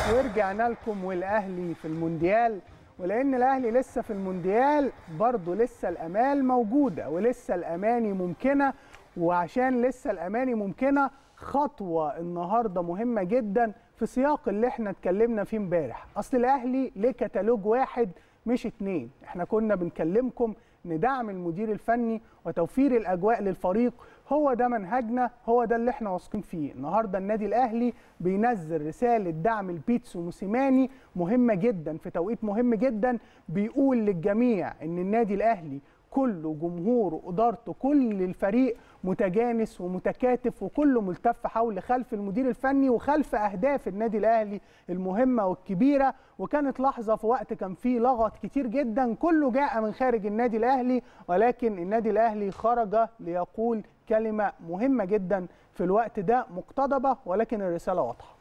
ورجعنا لكم والاهلي في المونديال ولان الاهلي لسه في المونديال برضه لسه الامال موجوده ولسه الاماني ممكنه وعشان لسه الاماني ممكنه خطوه النهارده مهمه جدا في سياق اللي احنا اتكلمنا فيه امبارح اصل الاهلي ليه كتالوج واحد مش اتنين احنا كنا بنكلمكم ان دعم المدير الفني وتوفير الاجواء للفريق هو ده منهجنا هو ده اللي احنا واثقين فيه النهارده النادي الاهلي بينزل رساله دعم البيتسو موسيماني مهمه جدا في توقيت مهم جدا بيقول للجميع ان النادي الاهلي كله جمهوره ادارته كل الفريق متجانس ومتكاتف وكله ملتف حول خلف المدير الفني وخلف اهداف النادي الاهلي المهمه والكبيره وكانت لحظه في وقت كان فيه لغط كتير جدا كله جاء من خارج النادي الاهلي ولكن النادي الاهلي خرج ليقول كلمه مهمه جدا في الوقت ده مقتضبه ولكن الرساله واضحه